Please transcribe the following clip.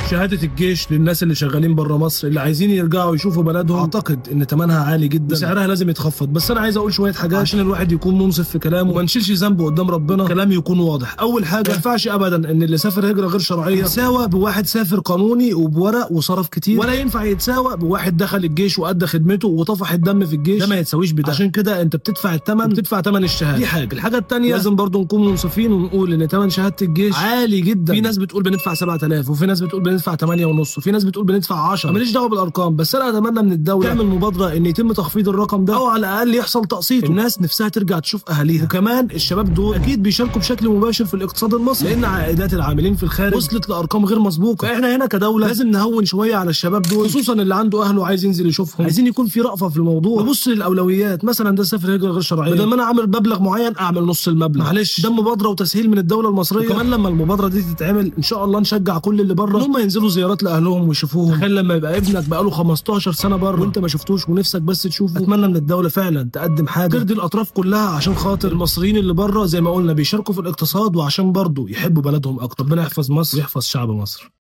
شهاده الجيش للناس اللي شغالين بره مصر اللي عايزين يرجعوا يشوفوا بلدهم اعتقد ان ثمنها عالي جدا وسعرها لازم يتخفض بس انا عايز اقول شويه حاجات عشان الواحد يكون منصف في كلامه وما نشيلش ذنبه قدام ربنا كلامي يكون واضح اول حاجه ما ينفعش ابدا ان اللي سافر هجره غير شرعيه يتساوى بواحد سافر قانوني وبورق وصرف كتير ولا ينفع يتساوى بواحد دخل الجيش وادى خدمته وطفح الدم في الجيش ده ما يتساويش بده عشان كده انت بتدفع الثمن بتدفع ثمن الشهاده دي حاجه الحاجه الثانيه لازم برضو نكون منصفين ونقول ان ثمن شهاده الجيش عالي جدا في ناس بتقول بندفع 7000 وفي ناس بتقول بندفع 8 ونص وفي ناس بتقول بندفع 10 ماليش دعوه بالارقام بس انا اتمنى من الدوله تعمل مبادره ان يتم تخفيض الرقم ده او على الاقل يحصل تقسيط الناس نفسها ترجع تشوف اهاليها وكمان الشباب دول اكيد بيشاركوا بشكل مباشر في الاقتصاد المصري لان عائدات العاملين في الخارج وصلت لارقام غير مسبوقه فاحنا هنا كدوله لازم نهون شويه على الشباب دول خصوصا اللي عنده اهله عايز ينزل يشوفهم عايزين يكون في رأفه في الموضوع نبص للاولويات مثلا ده سافر هجره غير شرعيه بدل ما انا اعمل مبلغ معين اعمل نص المبلغ معلش ده مبادره وتسهيل من الدوله المصريه وكمان لما المبادره دي تتعمل ان شاء الله نشجع كل اللي بره ان هم ينزلوا زيارات لاهلهم ويشوفوهم تخيل لما يبقى ابنك بقاله 15 سنه بره وانت ما شفتوش ونفسك بس تشوفه اتمنى من الدوله فعلا تقدم حاجه ترضي الاطراف كلها عشان خاطر المصريين اللي بره زي ما قلنا بيشاركوا في الاقتصاد وعشان برضه يحبوا بلدهم اكتر ربنا يحفظ مصر ويحفظ شعب مصر